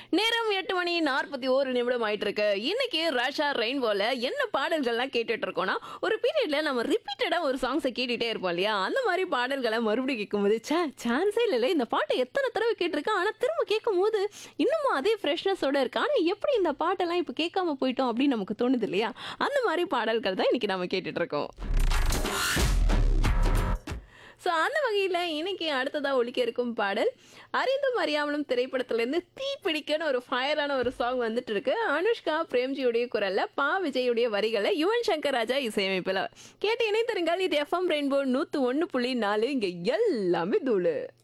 நேரம் எட்டு மணி நாற்பத்தி ஓரு நிமிடம் ஆயிட்டு இருக்கு இன்னைக்கு ராஷா ரெயின்போல என்ன பாடல்கள்லாம் கேட்டுட்டு இருக்கோம்னா ஒரு பீரியட்ல நம்ம ரிப்பீட்டடா ஒரு சாங்ஸை கேட்டுட்டே இருப்போம் இல்லையா அந்த மாதிரி பாடல்களை மறுபடியும் கேட்கும்போது சே சான்ஸே இல்லை இந்த பாட்டை எத்தனை தடவை கேட்டிருக்கேன் ஆனா திரும்ப கேட்கும் போது இன்னமும் அதே ஃப்ரெஷ்னஸோட இருக்கு ஆனா எப்படி இந்த பாட்டெல்லாம் இப்போ கேட்காம போயிட்டோம் அப்படின்னு நமக்கு தோணுது இல்லையா அந்த மாதிரி பாடல்கள் தான் இன்னைக்கு நம்ம கேட்டுட்டு இருக்கோம் ஸோ அந்த வகையில் இன்னைக்கு அடுத்ததாக ஒழிக்க இருக்கும் பாடல் அறிந்தும் அறியாமலும் திரைப்படத்துலேருந்து தீ பிடிக்கன்னு ஒரு ஃபயரான ஒரு சாங் வந்துட்டு இருக்கு அனுஷ்கா பிரேம்ஜியுடைய குரல்ல பா விஜயுடைய வரிகளை யுவன் சங்கர் ராஜா இசையமைப்பில் கேட்டு இணைந்திருங்கள் இது எஃப்எம் ரெயின்போ நூற்று ஒன்று புள்ளி நாலு இங்கே எல்லாமே தூளு